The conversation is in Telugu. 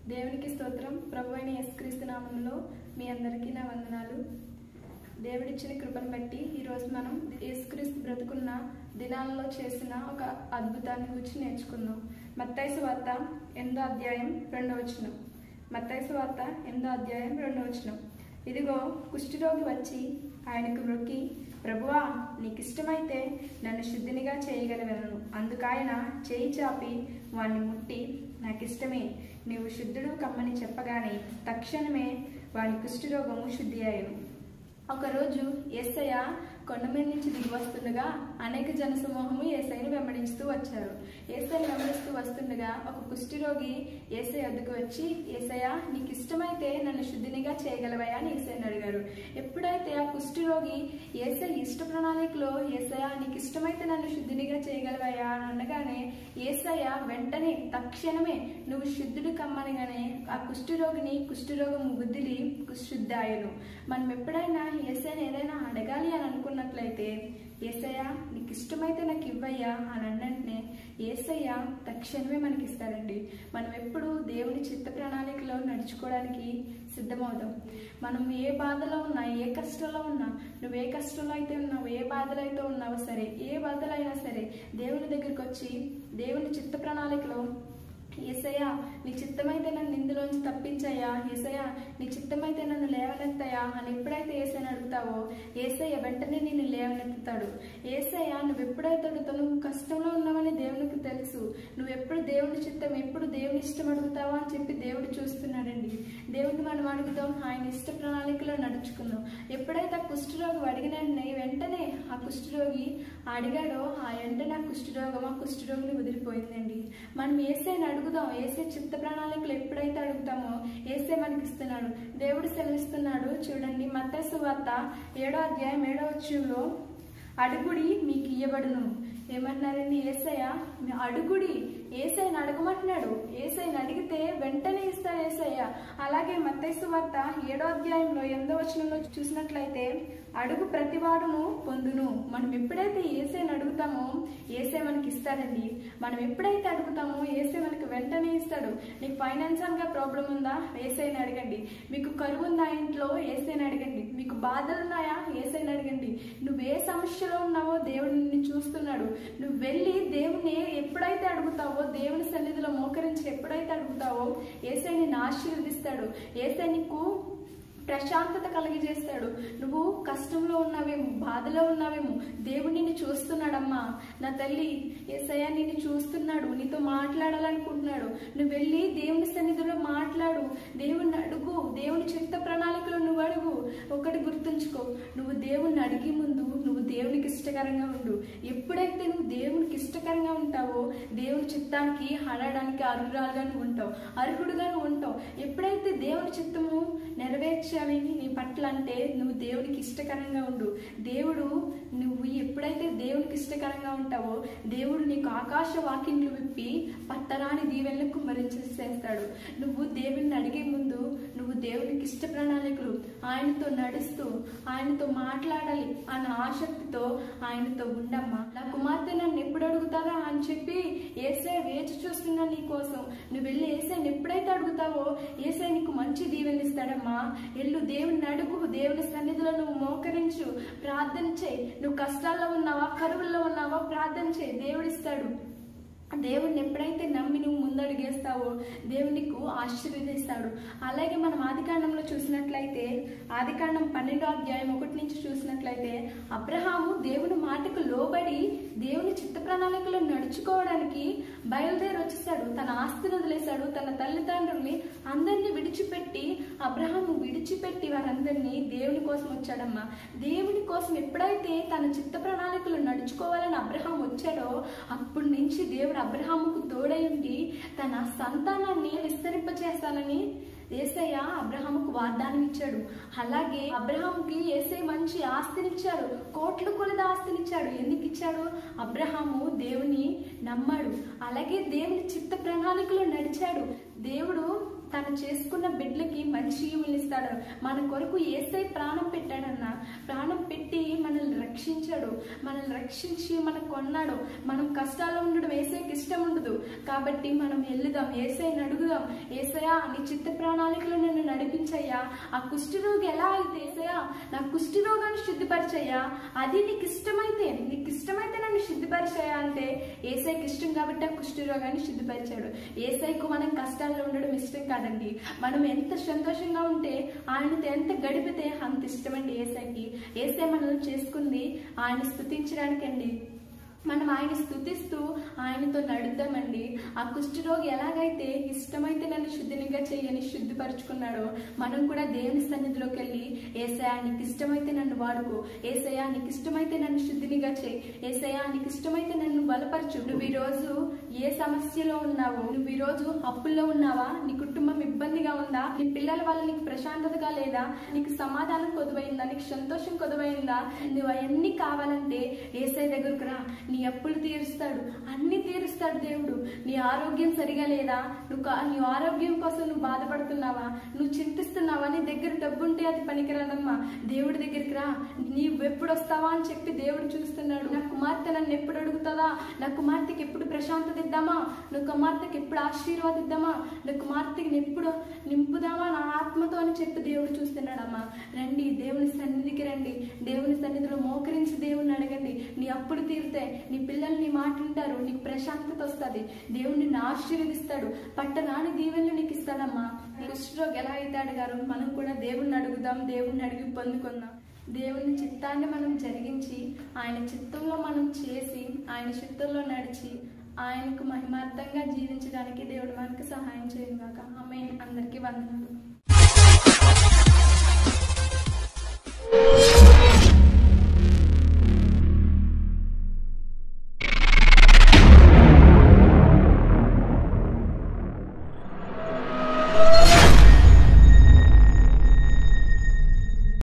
దేవునికి స్తోత్రం ప్రభు అయిన యేసుక్రీస్తు నామంలో మీ అందరికీ నా వందనాలు దేవుడిచ్చిన కృపను బట్టి ఈరోజు మనం యేసుక్రీస్తు బ్రతుకున్న దినాలలో చేసిన ఒక అద్భుతాన్ని గురించి నేర్చుకుందాం మత్తైసు వార్త ఎనిమిదో అధ్యాయం రెండో వచనం మత్తైసు వార్త ఎనిమిదో అధ్యాయం రెండో వచనం ఇదిగో కుష్ఠరోగి వచ్చి ఆయనకు మొక్కి ప్రభువా నీకు ఇష్టమైతే నన్ను శుద్ధినిగా చేయగలవెనను అందుకాయన చేయి చాపి వాణ్ణి ముట్టి నాకు ఇష్టమే నీవు శుద్ధుడు కమ్మని చెప్పగానే తక్షణమే వాని కుష్ఠరోగము శుద్ధి అయ్యను ఒకరోజు ఏసయ్య కొండ మీద నుంచి దిగి వస్తుండగా అనేక జనసమూహము ఏసైని వెంబడిస్తూ వచ్చారు ఏసైని వెంబడిస్తూ వస్తుండగా ఒక కుష్ఠరోగి ఏసై వద్దకు వచ్చి ఏసయ్య నీకు ఇష్టమైతే నన్ను శుద్ధినిగా చేయగలవయా అని ఏసైని అడిగారు ఎప్పుడైతే ఆ కుష్ఠరోగి ఏసై ఇష్ట ప్రణాళికలో ఏసయ్య నీకు ఇష్టమైతే నన్ను శుద్ధినిగా చేయగలవయా అని అనగానే ఏసయ్య వెంటనే తక్షణమే నువ్వు శుద్ధుడు కమ్మనగానే ఆ కుష్ఠరోగిని కుష్ఠరోగం బుద్ధిలి శుద్ధాయను మనం ఎప్పుడైనా ఏసైని ఏదైనా అడగాలి అని అనుకున్నట్లయితే ఏసయ్య నీకు ఇష్టమైతే నాకు ఇవ్వయ్యా అని అన్నంటనే ఏసయ్య తక్షణమే మనకి ఇస్తారండి మనం ఎప్పుడు దేవుని చిత్త ప్రణాళికలో నడుచుకోవడానికి సిద్ధమవుతాం మనం ఏ బాధలో ఉన్నా ఏ కష్టంలో ఉన్నా నువ్వు ఏ కష్టంలో అయితే ఉన్నావు ఏ బాధలో అయితే ఉన్నావో సరే ఏ బాధలో అయినా సరే దేవుని దగ్గరికి వచ్చి దేవుని చిత్త ప్రణాళికలో ఏసయ్యా నీ చిత్తమైతే నన్ను ఇందులోంచి తప్పించయ్యా ఏసయ్యా నీ చిత్తమైతే నన్ను లేవనెత్తయా అని ఎప్పుడైతే ఏసైని అడుగుతావో ఏసయ్య వెంటనే నిన్ను లేవనెత్తుతాడు ఏసయ్య నువ్వు ఎప్పుడైతే అడుగుతావు నువ్వు కష్టంలో ఉన్నావని దేవునికి తెలుసు నువ్వు ఎప్పుడు దేవుని చిత్తం ఎప్పుడు దేవుని ఇష్టం అడుగుతావా అని చెప్పి దేవుడు చూస్తున్నాడండి దేవుడిని మనం అడుగుతాం ఆయన ఇష్ట ప్రణాళికలో నడుచుకుందాం ఎప్పుడైతే ఆ కుష్ఠరోగి అడిగిన వెంటనే వెంటనే ఆ కుష్ఠరోగి అడిగాడో ఆ వెంటనే ఆ కుష్ఠరోగం ఆ కుష్ఠరోగిని వదిలిపోయిందండి మనం ఏసైని అడుగుదాం ఏసే చిత్త ప్రణాళికలు ఎప్పుడైతే అడుగుతామో ఏసే మనకి ఇస్తున్నాడు దేవుడు సెలవిస్తున్నాడు చూడండి మత్తసు వార్త ఏడో అధ్యాయం ఏడో వచ్చులో అడుగుడి మీకు ఇయ్యబడును ఏమంటున్నారండి ఏసయ్య మీ అడుగుడి ఏసైని అడగమంటున్నాడు ఏసైని అడిగితే వెంటనే ఇస్తాడు ఏసయ్య అలాగే మత్తైసు వార్త ఏడో అధ్యాయంలో ఎనిమిదో వచనంలో చూసినట్లయితే అడుగు ప్రతివాడును పొందును మనం ఎప్పుడైతే ఏసైని అడుగుతామో ఏసై మనకి ఇస్తాడండి మనం ఎప్పుడైతే అడుగుతామో ఏసై మనకి వెంటనే ఇస్తాడు నీకు ఫైనాన్షియల్ గా ప్రాబ్లం ఉందా ఏసైని అడగండి మీకు కరువు ఉందా ఇంట్లో ఏసైని అడగండి మీకు బాధలు ఉన్నాయా ఏసైని అడగండి నువ్వు ఏ సమస్యలో ఉన్నావో దేవుడు నిన్ను చూస్తున్నాడు నువ్వు వెళ్ళి దేవుని ఎప్పుడైతే అడుగుతావో దేవుని సన్నిధిలో మోకరించి ఎప్పుడైతే అడుగుతావో ఏసై నిన్ను ఆశీర్వదిస్తాడు ఏసై నీకు ప్రశాంతత కలిగజేస్తాడు నువ్వు కష్టంలో ఉన్నావేమో బాధలో ఉన్నావేమో దేవుడు నిన్ను చూస్తున్నాడమ్మా నా తల్లి ఏసయ్య నిన్ను చూస్తున్నాడు నీతో మాట్లాడాలనుకుంటున్నాడు నువ్వు వెళ్ళి దేవుని సన్నిధిలో మాట్లాడు దేవుణ్ణి అడుగు దేవుని చిత్త ప్రణాళికలో నువ్వు అడుగు ఒకటి గుర్తుంచుకో నువ్వు దేవుణ్ణి అడిగే ముందు నువ్వు దేవునికి ఇష్టకరంగా ఉండు ఎప్పుడైతే నువ్వు దేవునికి ఇష్టకరంగా ఉంటావో దేవుని చిత్తానికి ఆడడానికి అర్హురాలుగా నువ్వు ఉంటావు అర్హుడుగా నువ్వు ఉంటావు ఎప్పుడైతే దేవుని చిత్తము నెరవేర్చాలని నీ పట్ల అంటే నువ్వు దేవునికి ఇష్టకరంగా ఉండు దేవుడు నువ్వు ఎప్పుడైతే దేవునికి ఇష్టకరంగా ఉంటావో దేవుడు నీకు ఆకాశ వాకింగ్లు విప్పి పట్టరాని దీవెనలకు కుమ్మరించేస్తాడు నువ్వు దేవుడిని అడిగే ముందు నువ్వు దేవునికి ఇష్ట ప్రణాళికలు ఆయనతో నడుస్తూ ఆయనతో మాట్లాడాలి అన్న ఆసక్తితో ఆయనతో ఉండమ్మా నా కుమార్తె నన్ను ఎప్పుడు అడుగుతారా అని చెప్పి ఏసే వేచి చూస్తున్నా నీ కోసం నువ్వు వెళ్ళి ఏసైని ఎప్పుడైతే అడుగుతావో ఏసై నీకు మంచి దీవెన ఇస్తాడమ్మా ఎల్లు దేవుని అడుగు దేవుని సన్నిధిలో నువ్వు మోకరించు ప్రార్థన చేయి నువ్వు కష్టాల్లో ఉన్నావా కరువుల్లో ఉన్నావా ప్రార్థన చేయి దేవుడిస్తాడు దేవుడిని ఎప్పుడైతే నమ్మి నువ్వు ముందడుగేస్తావో దేవుడు నీకు ఆశీర్వదిస్తాడు అలాగే మనం ఆదికాండంలో చూసినట్లయితే ఆదికాండం పన్నెండో అధ్యాయం ఒకటి నుంచి చూసినట్లయితే అబ్రహాము దేవుని మాటకు లోబడి దేవుని చిత్త ప్రణాళికలో నడుచుకోవడానికి బయలుదేరి వచ్చేసాడు తన ఆస్తిని వదిలేశాడు తన తల్లిదండ్రుల్ని అందరినీ విడిచిపెట్టి అబ్రహాము విడిచిపెట్టి వారందరినీ దేవుని కోసం వచ్చాడమ్మా దేవుని కోసం ఎప్పుడైతే తన చిత్త ప్రణాళికలు నడుచుకోవాలని అబ్రహాం వచ్చాడో అప్పటి నుంచి దేవుడు అబ్రహాముకు తోడై ఉండి తన సంతానాన్ని విస్తరింపచేస్తానని ఏసయ్య అబ్రహాముకు వాగ్దానం ఇచ్చాడు అలాగే అబ్రహాముకి ఏసై మంచి ఆస్తినిచ్చాడు కోట్లు కొలది ఆస్తినిచ్చాడు ఎందుకు ఇచ్చాడు అబ్రహాము దేవుని నమ్మాడు అలాగే దేవుని చిత్త ప్రణాళికలో నడిచాడు దేవుడు తను చేసుకున్న బిడ్డలకి మంచి ఈవులు ఇస్తాడు మన కొరకు ఏసై ప్రాణం పెట్టాడన్న ప్రాణం పెట్టి మనల్ని రక్షించాడు మనల్ని రక్షించి మనకు కొన్నాడు మనం కష్టాల్లో ఉండడం ఏసైకి ఇష్టం ఉండదు కాబట్టి మనం వెళ్దాం ఏసైని అడుగుదాం ఏసయా నీ చిత్త ప్రణాళికలో నన్ను నడిపించయ్యా ఆ కుష్ఠరోగి ఎలా అయితే ఏసయా నా కుష్ఠరోగాన్ని శుద్ధిపరిచయ్యా అది నీకు ఇష్టమైతే నీకు ఇష్టమైతే నన్ను శుద్ధిపరిచయ్యా అంటే ఏసైకి ఇష్టం కాబట్టి ఆ కుష్ఠరోగాన్ని శుద్ధిపరిచాడు ఏసైకు మనం కష్టాల్లో ఉండడం ఇష్టం కాదండి మనం ఎంత సంతోషంగా ఉంటే ఆయనతో ఎంత గడిపితే అంత ఇష్టమండి ఏసైకి ఏసై మనల్ని చేసుకుంది ఆయన స్థుతించడానికండి మనం ఆయన స్థుతిస్తూ ఆయనతో నడుద్దామండి ఆ కుష్ఠరోగి ఎలాగైతే ఇష్టమైతే నన్ను శుద్ధినిగా చేయని శుద్ధిపరుచుకున్నాడో మనం కూడా దేవుని సన్నిధిలోకి వెళ్ళి ఏసయా నీకు ఇష్టమైతే నన్ను వాడుకో ఏసయా నీకు ఇష్టమైతే నన్ను శుద్ధినిగా చేయి ఏసయా నీకు ఇష్టమైతే నన్ను బలపరచు నువ్వు ఈరోజు ఏ సమస్యలో ఉన్నావో నువ్వు ఈరోజు అప్పుల్లో ఉన్నావా నీ కుటుంబం ఇబ్బందిగా ఉందా నీ పిల్లల వల్ల నీకు ప్రశాంతతగా లేదా నీకు సమాధానం కొదువైందా నీకు సంతోషం కొదువైందా నువ్వు అవన్నీ కావాలంటే ఏసై దగ్గరకు రా నీ అప్పులు తీరుస్తాడు అన్ని తీరుస్తాడు దేవుడు నీ ఆరోగ్యం సరిగా లేదా నువ్వు కా- నీ ఆరోగ్యం కోసం నువ్వు బాధపడుతున్నావా నువ్వు చింతిస్తున్నావా నీ దగ్గర డబ్బు ఉంటే అది పనికిరాదమ్మా దేవుడి దగ్గరికి రా నీవు ఎప్పుడు వస్తావా అని చెప్పి దేవుడు చూస్తున్నాడు నా కుమార్తె నన్ను ఎప్పుడు అడుగుతుందా నా కుమార్తెకి ఎప్పుడు ప్రశాంతత ఇద్దామా నా కుమార్తెకి ఎప్పుడు ఆశీర్వాదిద్దామా నా కుమార్తెకి ఎప్పుడు నింపుదామా నా ఆత్మతో అని చెప్పి దేవుడు చూస్తున్నాడమ్మా రండి దేవుని సన్నిధికి రండి దేవుని సన్నిధిలో మోకరించి దేవుని అడగండి నీ అప్పుడు తీరితే నీ పిల్లలు నీ మాట వింటారు నీకు ప్రశాంతత వస్తుంది దేవుడు నిన్ను ఆశీర్వదిస్తాడు పట్టరాని దీవెనలు నీకు ఇస్తాడమ్మా కుష్ఠరోగి ఎలా అయితే అడిగారు మనం కూడా దేవుణ్ణి అడుగుదాం దేవుణ్ణి అడిగి పొందుకుందాం దేవుని చిత్తాన్ని మనం జరిగించి ఆయన చిత్తంలో మనం చేసి ఆయన చిత్తంలో నడిచి ఆయనకు మహిమార్థంగా జీవించడానికి దేవుడు మనకు సహాయం చేయను గాక ఆమె అందరికీ వందనాలు